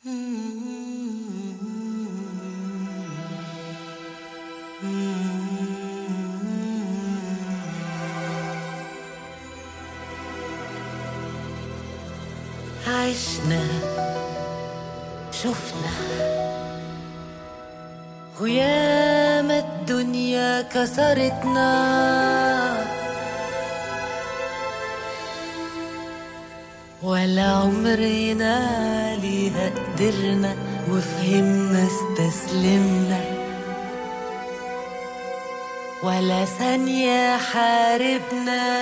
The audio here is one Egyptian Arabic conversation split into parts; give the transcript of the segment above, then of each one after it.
عشنا شفنا وياما الدنيا كسرتنا ولا عمرنا ليها قدرنا وفهمنا استسلمنا ولا ثانية حاربنا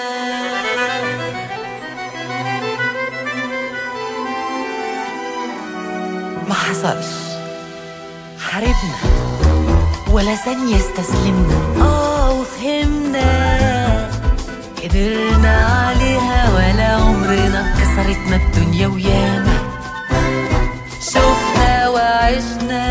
ما حصلش حاربنا ولا ثانية استسلمنا اه وفهمنا قدرنا عليها ولا عمرنا كسرتنا الدنيا وياما شفنا وعشنا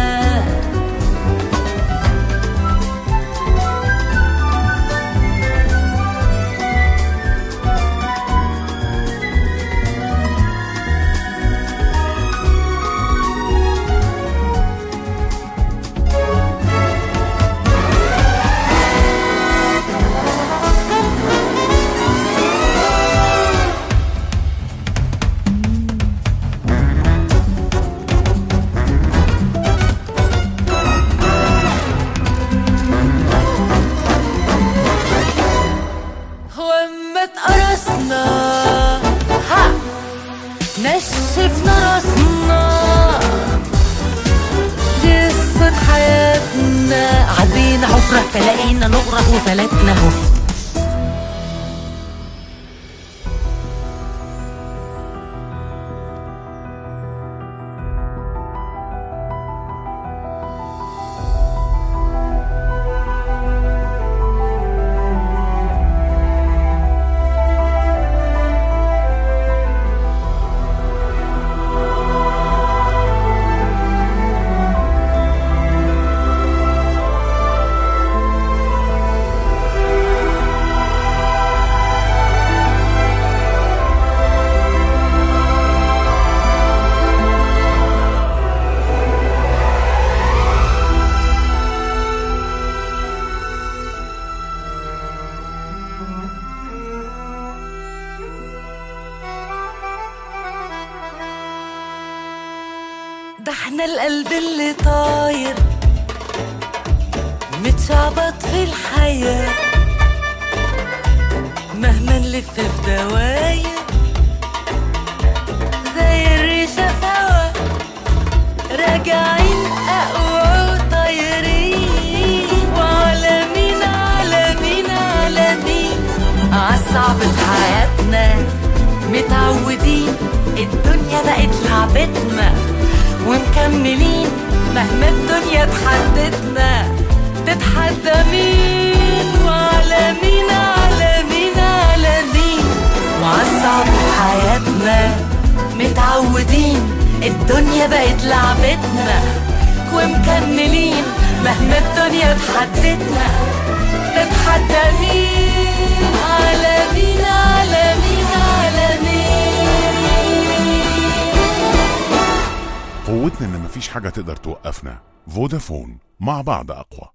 واما اتقرصنا ها نشفنا راسنا دي قصة حياتنا عدينا حفرة فلقينا نغرق وفلتنا اهو ده احنا القلب اللي طاير متشعبط في الحياة مهما نلف في دواير زي الريشة سوا راجعين أقوى وطايرين وعالمين عالمين عالمين عالصعب في حياتنا متعودين الدنيا بقت لعبتنا ومكملين مهما الدنيا تحدتنا تتحدى مين وعلى مين على مين على مين وعالصعب في حياتنا متعودين الدنيا بقت لعبتنا ومكملين مهما الدنيا تحدتنا تتحدى مين على مين على مين على مين قوتنا ان مفيش حاجة تقدر توقفنا فودافون مع بعض اقوى